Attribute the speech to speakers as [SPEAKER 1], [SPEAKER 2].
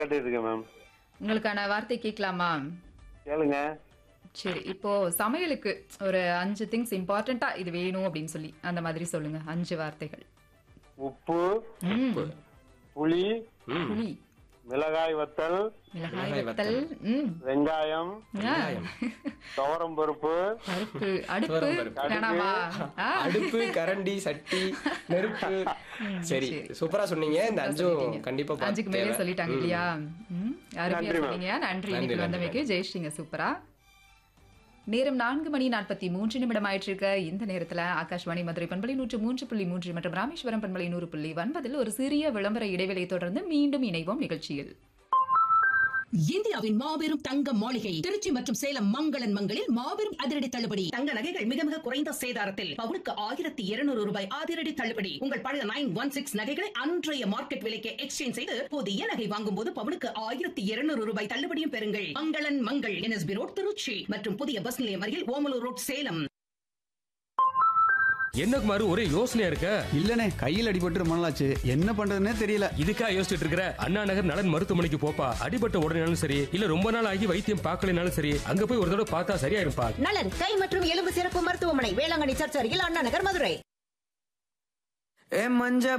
[SPEAKER 1] கேட்டுட்டு இருக்கேன் மேம்
[SPEAKER 2] உங்களுக்கான வார்த்தை கேட்கலாமா
[SPEAKER 1] கேளுங்க
[SPEAKER 2] சரி இப்போ சமையலுக்கு ஒரு அஞ்சு திங்ஸ் இம்பார்ட்டண்டா இது வேணும் அப்படின்னு சொல்லி அந்த மாதிரி சொல்லுங்க அஞ்சு வார்த்தைகள்
[SPEAKER 1] உப்பு
[SPEAKER 2] ம்,
[SPEAKER 1] புளி
[SPEAKER 3] ம்.
[SPEAKER 2] புளி
[SPEAKER 1] மிளகாய் வத்தல்
[SPEAKER 2] மிளகாய்
[SPEAKER 3] மிளகாய்
[SPEAKER 2] வத்தல் ம்
[SPEAKER 1] வெங்காயம்
[SPEAKER 2] ஆ,
[SPEAKER 1] துவரம் பருப்பு
[SPEAKER 2] பருப்பு அடுப்பு
[SPEAKER 3] துவரம் பருப்பு.
[SPEAKER 2] வேணாமா ஆ,
[SPEAKER 3] அடுப்பு கரண்டி சட்டி நெருப்பு சரி சூப்பரா சொன்னீங்க இந்த அஞ்சும்
[SPEAKER 2] சொல்லிட்டீங்க.
[SPEAKER 3] கண்டிப்பா பார்த்து
[SPEAKER 2] அஞ்சுக்கு மேலே
[SPEAKER 3] தேவை.
[SPEAKER 2] சொல்லிட்டாங்க இல்லையா ம், அருமையா
[SPEAKER 1] நன்றி, மேம்.
[SPEAKER 2] சொன்னீங்க நன்றி
[SPEAKER 3] நன்றி,
[SPEAKER 2] இன்னைக்கு
[SPEAKER 3] நன்றி,
[SPEAKER 2] வந்தமைக்கு ஜெயிச்சிங்க சூப்பரா நேரம் நான்கு மணி நாற்பத்தி மூன்று நிமிடம் ஆயிட்டு இருக்க இந்த நேரத்துல ஆகாஷ்வாணி மதுரை பண்பலை நூற்று மூன்று புள்ளி மூன்று மற்றும் ராமேஸ்வரம் பண்பலை நூறு புள்ளி ஒன்பதில் ஒரு சிறிய விளம்பர இடைவெளியை தொடர்ந்து மீண்டும் இணைவோம் நிகழ்ச்சியில்
[SPEAKER 4] இந்தியாவின் மாபெரும் தங்க மாளிகை திருச்சி மற்றும் சேலம் மங்களன் மங்களில் மாபெரும் அதிரடி தள்ளுபடி தங்க நகைகள் மிக மிக குறைந்த சேதாரத்தில் பவுனுக்கு ஆயிரத்தி இருநூறு ரூபாய் அதிரடி தள்ளுபடி உங்கள் பழைய நைன் ஒன் சிக்ஸ் நகைகளை அன்றைய மார்க்கெட் விலைக்கு எக்ஸ்சேஞ்ச் செய்து புதிய நகை வாங்கும் போது பவுனுக்கு ஆயிரத்தி இருநூறு ரூபாய் தள்ளுபடியும் பெறுங்கள் மங்களன் மங்கள் என்எஸ்பி ரோட் திருச்சி மற்றும் புதிய பஸ் நிலையம் அருகில் ஓமலூர் ரோட் சேலம்
[SPEAKER 5] என்ன குமாரு ஒரே யோசனையா இருக்க
[SPEAKER 6] இல்லனே கையில் அடிபட்டு ரொம்ப நாளாச்சு என்ன பண்றதுன்னே தெரியல
[SPEAKER 5] இதுக்கா யோசிச்சுட்டு இருக்கிற அண்ணா நகர் நலன் மருத்துவமனைக்கு போப்பா அடிபட்ட உடனேனாலும் சரி இல்ல ரொம்ப நாள் ஆகி வைத்தியம் பார்க்கலனாலும் சரி அங்க போய் ஒரு தடவை பார்த்தா சரியா இருப்பா
[SPEAKER 7] நலன் கை மற்றும் எலும்பு சிறப்பு மருத்துவமனை வேளாங்கண்ணி சர்ச் அருகில் அண்ணா நகர் மதுரை
[SPEAKER 8] ஏ மஞ்ச